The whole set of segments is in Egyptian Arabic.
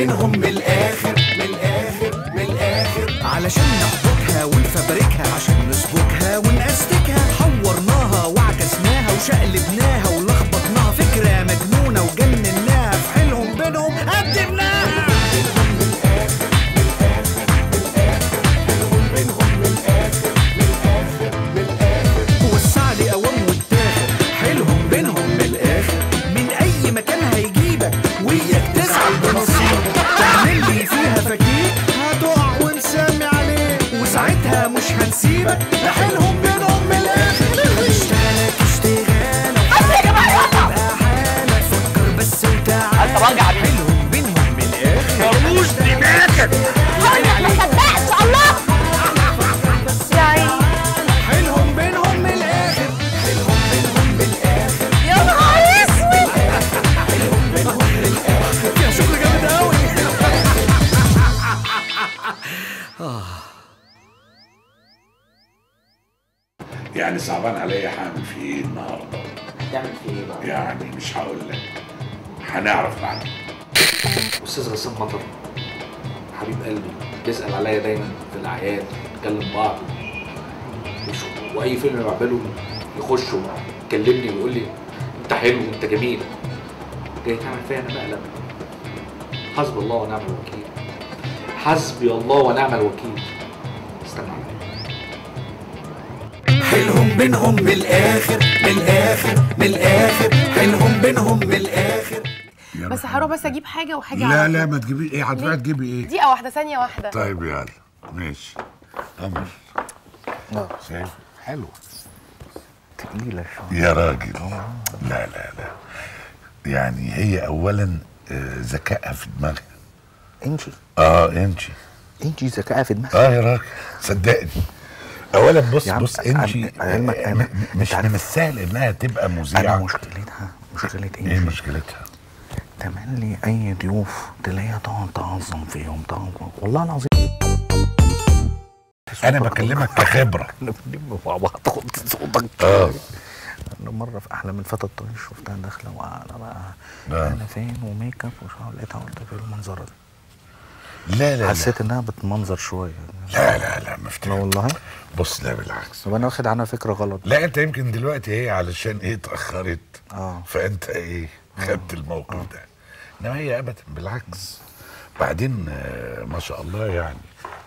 بينهم من الاخر من الاخر من الاخر علشان نحبكها ونفبركها عشان نسبكها ونأستكها حورناها وعكسناها وشقلبناها ولخبطناها فكرة مجنونة وجنناها في حيلهم بينهم قدمناها وسع لي قوام واتاخر حيلهم بينهم من الاخر من اي مكان هيجيبك وياك تزعل بنصيبك تعمل لي فيها فكيك هتقع ونسمي عليك وساعتها مش هنسيبك ده حيلهم بينهم من الاخر هنشتغلك اشتغالك تبقى حالك فكر بس وتعالى انت راجع بيه. حيلهم بينهم من الاخر ملوش دماغك ما صدقت الله يا عيني حيلهم بينهم من الاخر حيلهم بينهم من الاخر يا نهار اسود يا شغل جامد قوي يعني صعبان عليا هعمل في ايه النهارده تعمل في ايه بقى؟ يعني مش هقول لك هنعرف بعد استاذ غسان مطر حبيب قلبي بيسال عليا دايما في الاعياد نتكلم بعض وش- واي فيلم بعمله يخش يكلمني ويقول لي انت حلو انت جميل جاي تعمل فيا انا مقلب حسبي الله ونعم الوكيل حسبي الله ونعم الوكيل استنى عليا حيلهم بينهم من الاخر من الاخر من الاخر حيلهم بينهم من الاخر بس هروح بس اجيب حاجه وحاجه لا على لا طول. ما تجيبي ايه هتروحي تجيبي ايه دقيقه واحده ثانيه واحده طيب يلا ماشي قمر شايف حلو تقيلة شوية يا راجل لا لا لا يعني هي اولا آه، ذكائها في دماغها انجي اه انجي انجي ذكاء في دماغك اه يا راجل صدقني اولا بص يا عم، بص أنا- انجي أنا- علمك آه، أنا- م- مش أنت عارف- من السهل انها تبقى انا مذيعه مشكلتها مشكلة ايه انجي مشكلتها تملي اي ضيوف تلاقيها تقعد تعظم فيهم تعظم والله العظيم انا بكلمك كخبره احنا بنلم مع بعض تاخد صوتك اه انا مره في احلى من فتى الطريق شفتها داخله وقاعده بقى آه. انا فين وميك اب وشعر لقيتها قلت في المنظره دي لا لا لا حسيت انها بتمنظر شويه لا لا لا لا مفتاح والله بص لا بالعكس طب انا واخد عنها فكره غلط لا انت يمكن دلوقتي هي علشان ايه اتاخرت اه فانت ايه خدت الموقف ده انما هي ابدا بالعكس بعدين آه، ما شاء الله يعني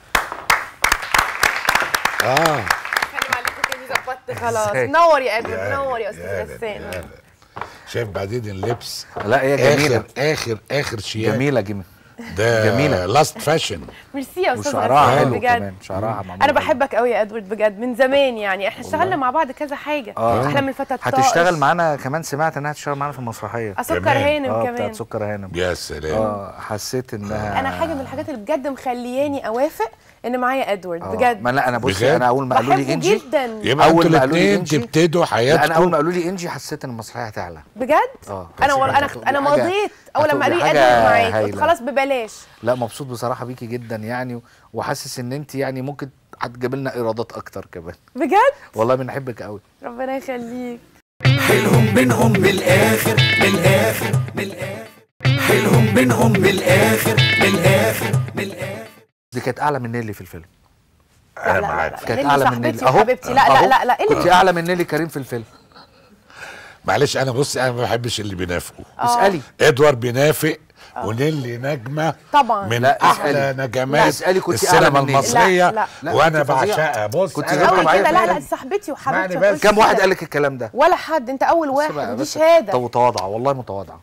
اه خلاص إزاي؟ نور يا ابني يا نور يا لا، استاذ يا غسان لا. شايف بعدين اللبس لا هي جميله اخر اخر اخر شيء جميله جميله ده جميلة. لاست فاشن ميرسي يا استاذ وشعرها غسان حلو بجد كمان شعرها معمول انا حلو. بحبك قوي يا ادوارد بجد من زمان يعني احنا اشتغلنا مع بعض كذا حاجه آه. احلى من فتى الطائش هتشتغل معانا كمان سمعت انها هتشتغل معانا في المسرحيه سكر كمان. هانم اه كمان بتاعت سكر هانم يا سلام اه حسيت انها انا حاجه من الحاجات اللي بجد مخلياني اوافق ان معايا ادوارد آه. بجد ما لا انا بص بجد؟ انا اول ما قالوا لي بحبه انجي جدا يبقى أول انتوا ما قالوا لي الاثنين إنجي- تبتدوا لا انا اول ما حياتكم قالوا لي انجي حسيت ان المسرحيه هتعلى بجد اه انا والله انا هتبقى انا حاجة- مضيت اول لما قالوا لي هتبقى ادوارد حاجة معاك قلت هايلة. خلاص ببلاش لا مبسوط بصراحه بيكي جدا يعني وحاسس ان انت يعني ممكن هتجيب لنا ايرادات اكتر كمان بجد والله بنحبك قوي ربنا يخليك حيلهم بينهم من الاخر من الاخر من الاخر حيلهم بينهم من الاخر من الاخر من الاخر دي كانت اعلى من نيلي في الفيلم انا لا، لا، معاك لا. كانت نيلي اعلى من صاحبتي نيلي يا حبيبتي. لا، لا، أهو. لا، لا، إيه اللي كنت بت- اعلى من نيلي كريم في الفيلم معلش انا بص انا ما بحبش اللي بينافقوا اسالي ادوارد بينافق ونيلي نجمه طبعا. من لا، احلى اسألي. نجمات لا، اسألي كنتي أعلى السينما من نيلي. المصريه لا، لا. لا، وانا كنت فظيعة. بعشقها بص كنت أنا زي ما قوي بعشقها. كده لا لا فعلا. دي صاحبتي اسمعني وحبيبتي بس. وكل كم واحد كده. قال لك الكلام ده ولا حد انت اول بس واحد بقى- ودي بس شهاده طب متواضعه والله متواضعه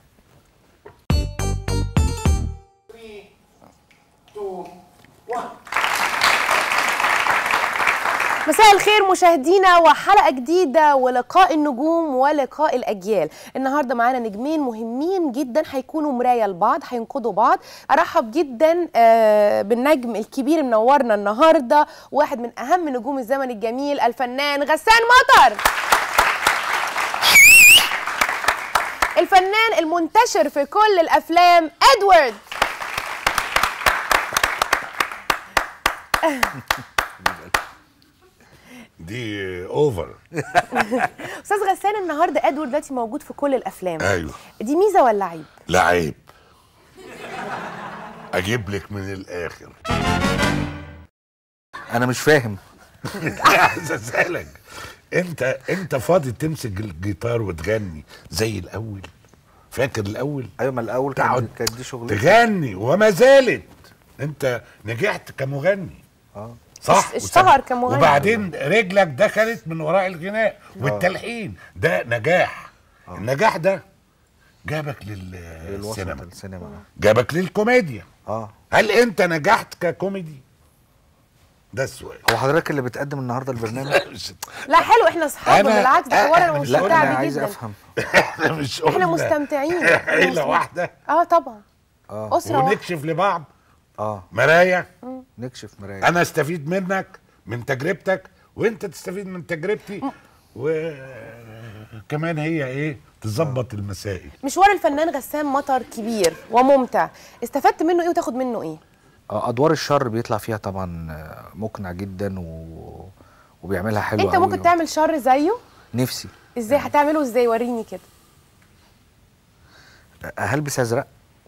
مساء الخير مشاهدينا وحلقه جديده ولقاء النجوم ولقاء الاجيال النهارده معانا نجمين مهمين جدا هيكونوا مرايه لبعض هينقذوا بعض ارحب جدا آه، بالنجم الكبير منورنا النهارده واحد من اهم نجوم الزمن الجميل الفنان غسان مطر الفنان المنتشر في كل الافلام ادوارد دي اوفر استاذ غسان النهارده ادوارد دلوقتي موجود في كل الافلام ايوه دي ميزه ولا عيب لا عيب اجيب لك من الاخر انا مش فاهم عايز اسالك انت انت فاضي تمسك الجيتار وتغني زي الاول فاكر الاول ايوه ما الاول تقعد كانت كانت دي شغلتي تغني وما زالت انت نجحت كمغني اه صح اشتهر كمغني. وبعدين رجلك دخلت من وراء الغناء والتلحين ده نجاح النجاح ده جابك الوسط للسينما السينما جابك للكوميديا اه هل انت نجحت ككوميدي ده السؤال هو حضرتك اللي بتقدم النهارده البرنامج مش- لا حلو احنا اصحاب أنا- بالعكس ده حوار انا أنا مش- لا انا مستمتعه بيه عايز جدا افهم احنا مش احنا قلنا مستمتعين عيله واحده اه طبعا اه اسره واحده ونكشف لبعض اه مرايا نكشف مرايه انا استفيد منك من تجربتك وانت تستفيد من تجربتي وكمان هي ايه تظبط المسائل مشوار الفنان غسان مطر كبير وممتع استفدت منه ايه وتاخد منه ايه آه، ادوار الشر بيطلع فيها طبعا آه، مقنع جدا و... وبيعملها حلو انت قوي ممكن تعمل شر زيه نفسي ازاي هتعمله ازاي وريني كده آه، هلبس ازرق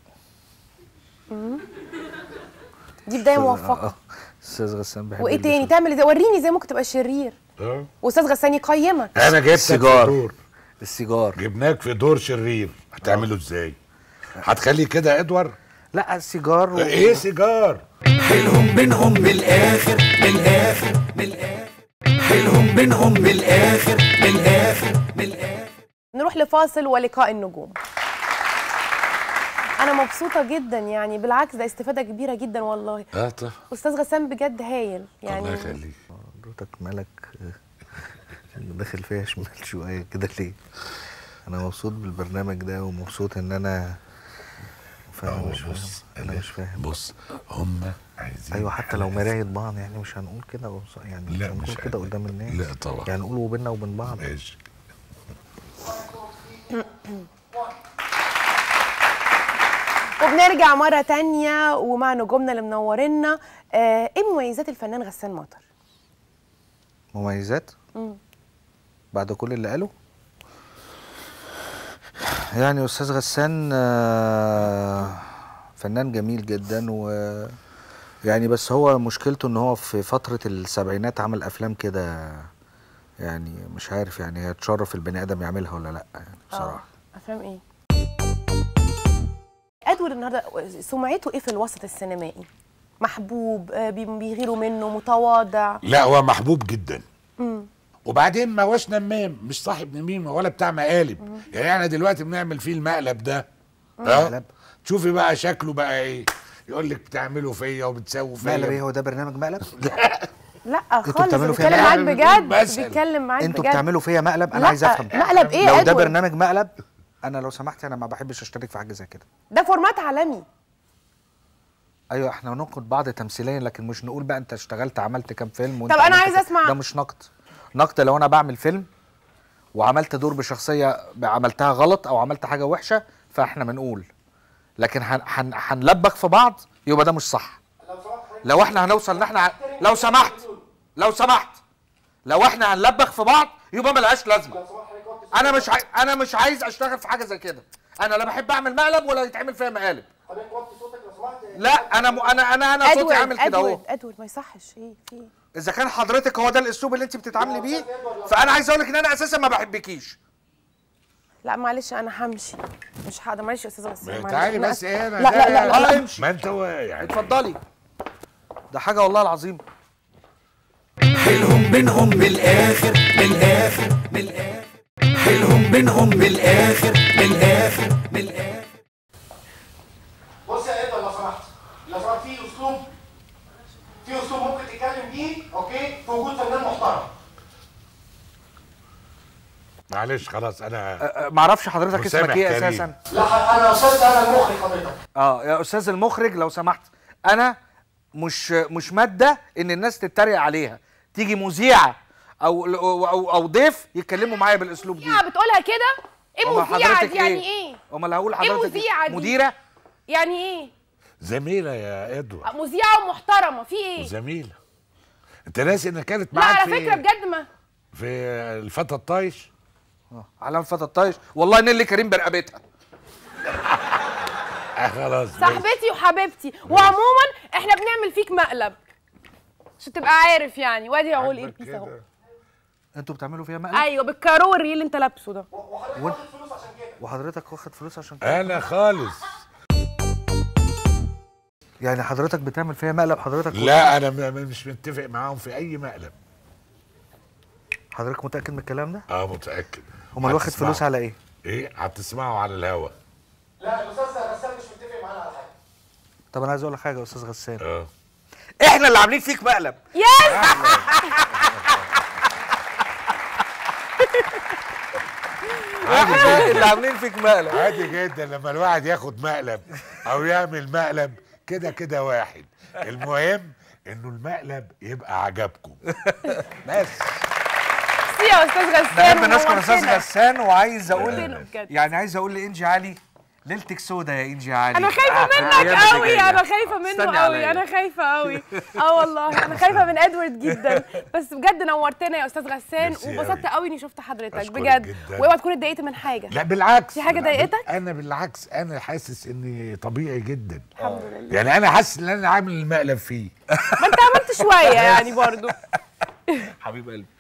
دي بدايه آه، موفقه آه، استاذ غسان بحب وايه يلبس تاني أزرق. تعمل ازاي وريني ازاي ممكن تبقى شرير اه واستاذ غسان يقيمك انا جبتك في السيجار. دور السيجار جبناك في دور شرير هتعمله ازاي هتخليه كده ادوار لا السيجار و... ايه سيجار حيلهم بينهم من الاخر من الاخر من الاخر حيلهم بينهم من الاخر من الاخر من الاخر نروح لفاصل ولقاء النجوم انا مبسوطه جدا يعني بالعكس ده استفاده كبيره جدا والله اه طبعا استاذ غسان بجد هايل الله يعني يخليك حضرتك مالك آه، داخل فيها شمال شويه كده ليه انا مبسوط بالبرنامج ده ومبسوط ان انا فانا أهو مش فاهم بص انا مش فاهم بص هم عايزين ايوه حتى لو حلقة- مرايه بعض يعني مش هنقول كده وص- يعني لا، مش هنقول مش كده عادي. قدام الناس لا طبعا. يعني نقول وبيننا وبين بعض ماشي وبنرجع مرة تانية ومع نجومنا اللي منورنا آه، ايه مميزات الفنان غسان مطر؟ مميزات مم. بعد كل اللي قاله يعني استاذ غسان آه، فنان جميل جدا و يعني بس هو مشكلته ان هو في فترة السبعينات عمل افلام كده يعني مش عارف يعني هي تشرف البني ادم يعملها ولا لا يعني بصراحة آه، افلام ايه؟ ادوارد النهارده سمعته ايه في الوسط السينمائي؟ محبوب آه، بي- بيغيروا منه متواضع لا هو محبوب جدا مم. وبعدين ما هوش نمام مش صاحب نميمه ولا بتاع مقالب يعني احنا دلوقتي بنعمل فيه المقلب ده اه مقلب. شوفي بقى شكله بقى ايه يقول لك بتعملوا فيا وبتسووا فيا مقلب ايه هو ده برنامج مقلب؟ لا انتوا خالص بتعملوا فيها بيتكلم معاك مقلب؟ بجد مثل. بيتكلم معاك انتوا بجد بتعملوا فيا مقلب انا لا، عايز افهم مقلب ايه لو ده ادوارد؟ برنامج مقلب انا لو سمحت انا ما بحبش اشترك في حاجه زي كده ده فورمات عالمي ايوه احنا ننقد بعض تمثيليا لكن مش نقول بقى انت اشتغلت عملت كام فيلم وانت طب أنا عملت عايزة كام- أسمع. ده مش نقد نقد لو انا بعمل فيلم وعملت دور بشخصيه عملتها غلط او عملت حاجه وحشه فاحنا بنقول لكن هن هن هنلبخ في بعض يبقى ده مش صح لو احنا هنوصل ان احنا ع- لو سمحت لو سمحت لو احنا هنلبخ في بعض يبقى ملهاش لازمه انا مش عاي... انا مش عايز اشتغل في حاجه زي كده انا لا بحب اعمل مقلب ولا يتعمل فيها مقالب لا انا م... انا انا انا صوتي عامل كده اهو ادوارد ادوارد ما يصحش ايه في ايه اذا كان حضرتك هو ده الاسلوب اللي انت بتتعاملي بيه فانا عايز اقول لك ان انا اساسا ما بحبكيش لا معلش انا همشي مش هقدر معلش يا استاذ غسان معلش. تعالي أنا بس آسفة. ايه لا لا لا, لا, اه لا. امشي ما انت هو يعني اتفضلي ده حاجه والله العظيم حيلهم بينهم من الاخر من الاخر من الاخر حيلهم بينهم من الاخر من الاخر من الاخر بص يا ادم لو سمحت لو سمحت في اسلوب في اسلوب ممكن تتكلم بيه اوكي في وجود فنان محترم معلش خلاص انا ما اعرفش حضرتك مسامح اسمك ايه كريم. اساسا لا انا استاذ انا المخرج حضرتك اه يا استاذ المخرج لو سمحت انا مش مش ماده ان الناس تتريق عليها تيجي مذيعه او او او, أو ضيف يتكلموا معايا بالاسلوب دي مذيعة بتقولها كده ايه أمال مذيعة حضرتك دي يعني ايه امال هقول إيه حضرتك مذيعة دي؟ مديره يعني ايه زميله يا ادوارد مذيعة ومحترمة في ايه زميله انت ناسي انها كانت لا معاك على في فكرة بجد ما في الفتى الطايش علام فتى الطايش والله نيلي كريم برقبتها لا خلاص صاحبتي وحبيبتي وعموما احنا بنعمل فيك مقلب عشان تبقى عارف يعني وادي اهو الاير بيس اهو انتوا بتعملوا فيها مقلب ايوه بالكاروري اللي انت لابسه ده وحضرتك وانت- واخد فلوس عشان كده وحضرتك واخد فلوس عشان كده انا خالص يعني حضرتك بتعمل فيها مقلب حضرتك لا انا م- م- مش متفق معاهم في اي مقلب حضرتك متاكد من الكلام ده اه متاكد امال واخد هتسمعوا. فلوس على ايه ايه هتسمعوا على الهوا لا الاستاذ غسان مش متفق معانا على حاجه طب انا عايز اقول لك حاجه يا استاذ غسان اه احنا اللي عاملين فيك مقلب يس احنا اللي عاملين فيك مقلب عادي جدا لما الواحد ياخد مقلب او يعمل مقلب كده كده واحد المهم انه المقلب يبقى عجبكم بس ميرسي يا استاذ غسان بحب نشكر استاذ ونورتنا. غسان وعايز نورتنا اقول بجد. يعني عايز اقول لانجي علي ليلتك سودا يا انجي علي انا خايفه منك الأيام اللي قوي جاية. انا خايفه منه استني قوي عليا. انا خايفه قوي اه والله انا خايفه من ادوارد جدا بس بجد نورتنا يا استاذ غسان ميرسي وانبسطت أوي. قوي اني شفت حضرتك أشكرك بجد جداً. واوعى تكون اتضايقت من حاجه لا بالعكس في حاجة لا، ضايقتك؟ انا بالعكس انا حاسس اني طبيعي جدا الحمد لله يعني انا حاسس ان انا عامل المقلب فيه ما انت عملت شويه يعني برضو حبيب قلبي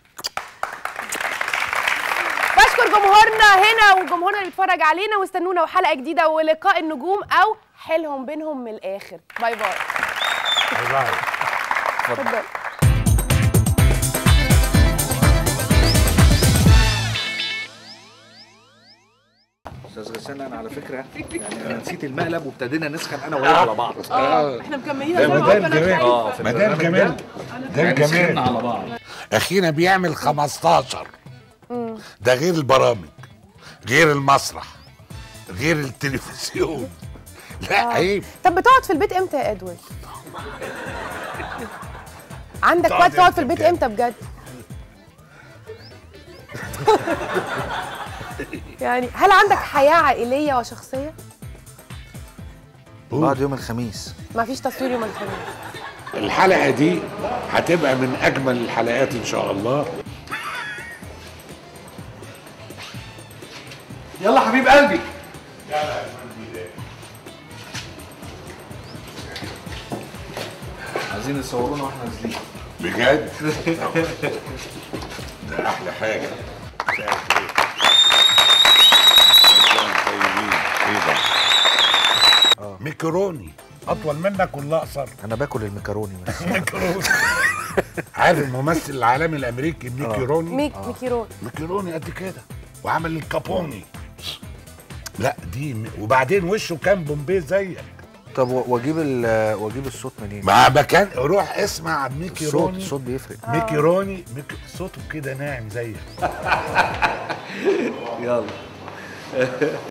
بشكر جمهورنا هنا وجمهورنا اللي بيتفرج علينا واستنونا وحلقه جديده ولقاء النجوم او حيلهم بينهم من الاخر باي باي باي باي. اتفضل استاذ غسان انا على فكره يعني انا نسيت المقلب وابتدينا نسخن انا وهي على بعض اه احنا مكملين ده زي ما مدام قلت أنا جمال خايفة. مدام جمال ده جمال على بعض اخينا بيعمل 15 ده غير البرامج غير المسرح غير التلفزيون لا عيب طب بتقعد في البيت امتى يا ادوارد؟ عندك تقعد وقت تقعد في امتى البيت بجد؟ امتى بجد؟ يعني هل عندك حياة عائلية وشخصية؟ بعد يوم الخميس ما فيش تصوير يوم الخميس الحلقه دي هتبقى من اجمل الحلقات ان شاء الله يلا حبيب قلبي عايزين يصورونا واحنا نازلين بجد ده احلى حاجه مساء الخير. مساء طيبين. ايه ده ميكروني اطول منك ولا اقصر انا باكل المكروني بس ميكروني عارف الممثل العالمي الامريكي ميكروني ميك ميكيرون ميكروني قد كده وعمل الكابوني لا دي م... وبعدين وشه كان بومبي زيك طب و- واجيب ال- واجيب الصوت منين؟ مع مكان روح اسمع الصوت ميكروني الصوت بيفرق ميكروني ميك... صوته كده ناعم زيك يلا